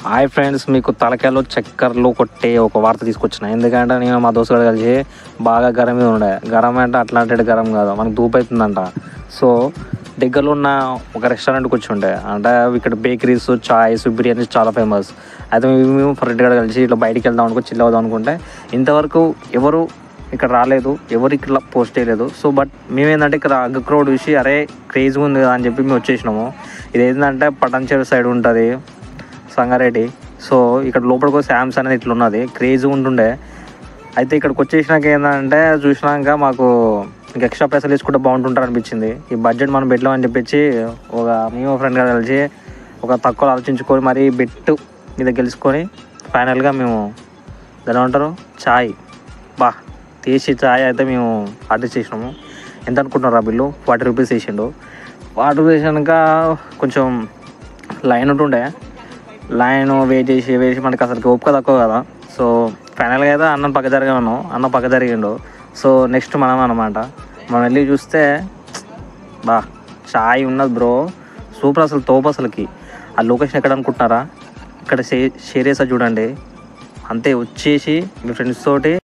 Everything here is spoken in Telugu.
హాయ్ ఫ్రెండ్స్ మీకు తలకాయలో చక్కర్లు కొట్టే ఒక వార్త తీసుకొచ్చిన ఎందుకంటే నేను మా దోస్తుగాడు కలిసి బాగా గరం మీద ఉండే గరం అంటే అట్లాంటి గరం కాదు మనకు ధూపు అవుతుందంట సో దగ్గరలో ఉన్న ఒక రెస్టారెంట్కి వచ్చి ఉండే అంటే ఇక్కడ బేకరీస్ చాయ్స్ బిర్యానీస్ చాలా ఫేమస్ అయితే మేము మేము ఫ్రెండ్ గారు కలిసి ఇట్లా బయటికి వెళ్దాం అనుకో చిల్ అవుదాం అనుకుంటే ఇంతవరకు ఎవరు ఇక్కడ రాలేదు ఎవరు ఇక్కడ పోస్ట్ చేయలేదు సో బట్ మేమేంటంటే ఇక్కడ అగ్ క్రౌడ్ చూసి అరే క్రేజ్గా ఉంది కదా అని చెప్పి మేము వచ్చేసినాము ఇది ఏంటంటే పటంచేరు సైడ్ ఉంటుంది సంగారెడ్డి సో ఇక్కడ లోపలికి శామ్స్ అనేది ఇట్లా ఉన్నది క్రేజ్ ఉంటుండే అయితే ఇక్కడికి వచ్చేసినాక ఏంటంటే చూసినాక మాకు ఇంకా ఎక్స్ట్రా పైసలు వేసుకుంటే బాగుంటుంటారు అనిపించింది ఈ బడ్జెట్ మనం పెట్టలేమని చెప్పేసి ఒక మేము ఫ్రెండ్ గారు కలిసి ఒక తక్కువ ఆలోచించుకొని మరి బెట్ మీద గెలుచుకొని ఫైనల్గా మేము దాని ఏమంటారు చాయ్ బా తీసి చాయ్ అయితే మేము ఆర్డర్ చేసినాము ఎంత అనుకుంటున్నారు ఆ బిల్లు ఫార్టీ రూపీస్ వేసిండు ఫార్టీ రూపీస్ వేసాక కొంచెం లైన్ ఉంటుండే లైన్ వెయిట్ చేసి వేసి మనకి అసలు ఓపిక తక్కువ కదా సో ఫైనల్గా అయితే అన్నం పక్క జరిగాను అన్న పక్క జరిగిండు సో నెక్స్ట్ మనం అనమాట మనం వెళ్ళి చూస్తే బా చాయ్ ఉన్నది బ్రో సూపర్ అసలు తోపు అసలుకి ఆ లొకేషన్ ఎక్కడ అనుకుంటున్నారా ఇక్కడ షే షేర్ చేసా చూడండి అంతే వచ్చేసి మీ ఫ్రెండ్స్ తోటి